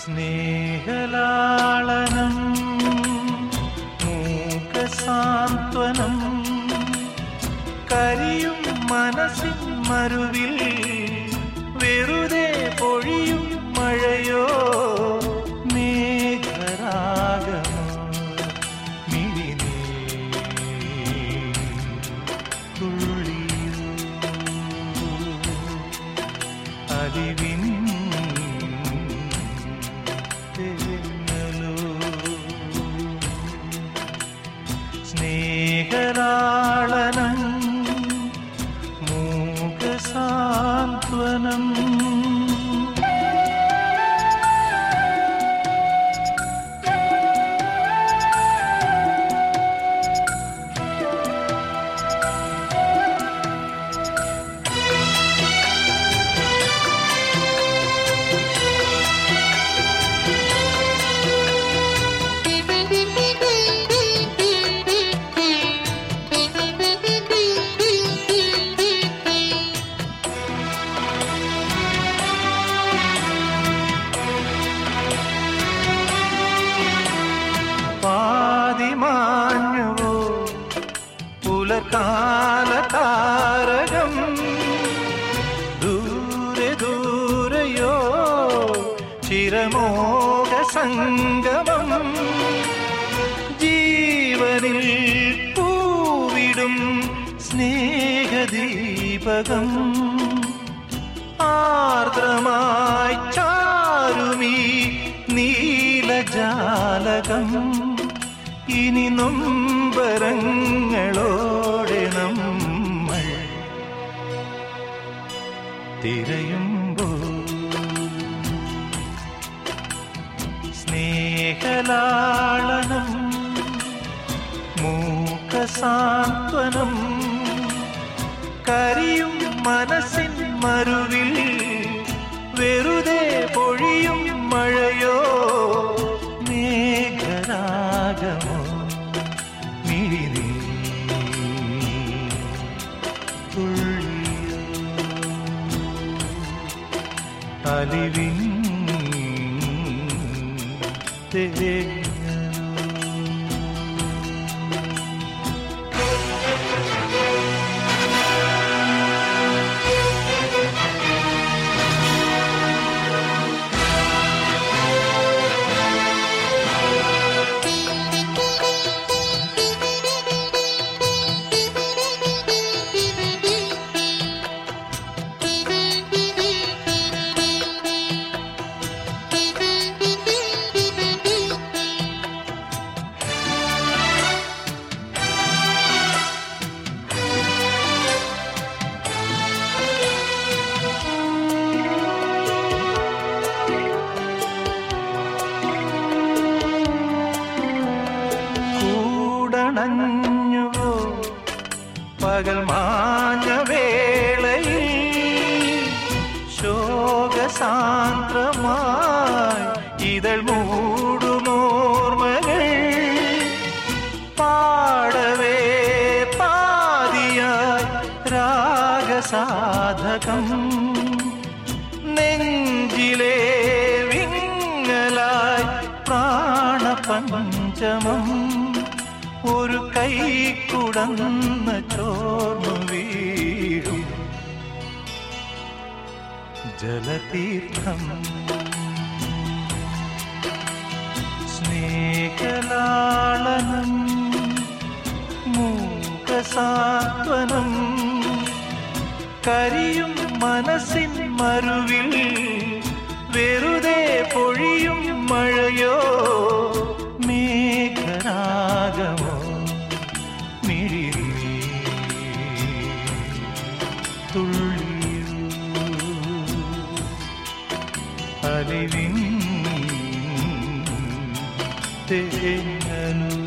സ്നേഹലാളനം മൂകസാന്ത്വനം കരിയും മനസ്സിൻ മരുവിൽ വെറുതെ പൊഴിയും മഴയോ മേഘരാഗമോ മിഴിനീ തുള്ളിയോ അലിവിൻ തേങ്ങലോ സ്നേഹലാളനം മൂകസാന്ത്വനം പാതിമാഞ്ഞുവോ പുലർക്കാല താരകം ദൂരെ ദൂരയോ ചിരമോഹ സംഗമം ജീവനിൽ പൂവിടും സ്നേഹദീപകം ആർദ്രമായി ചാരുമീ നീലജാലകം ഇനി നൊമ്പരങ്ങളോടെ നമ്മൾ തിരയുമ്പോൾ സ്നേഹലാളനം മൂക്കസാന്ത്വനം കരിയും മനസ്സിൻ മരുവിൽ വെറുതെ പൊഴിയും മഴയോ മേഘരാഗമോ മിഴിനീ തുള്ളിയോ അലിവിൻ തേങ്ങലോ കൂടണഞ്ഞുവോ പകൽ മാഞ്ഞ വേളയിൽ ശോകസാന്ദ്രമായി ഇതൾ മൂടുമോർമകൾ പാടവേ പാതിയായി രാഗസാധകം നെഞ്ചിലെ വിങ്ങലായി പ്രാണപഞ്ചമം ഒരു കൈ കുടന്ന ചോർന്നു വീഴും ജലതീർത്ഥം സ്നേഹലാളനം മൂകസാത്വനം കരിയും മനസ്സിൻ മരുവിൽ വെറുതെ പൊഴിയും മഴയോ മേഘരാഗമോ മിഴിനീ തുള്ളിയോ അലിവിൻ തേങ്ങലോ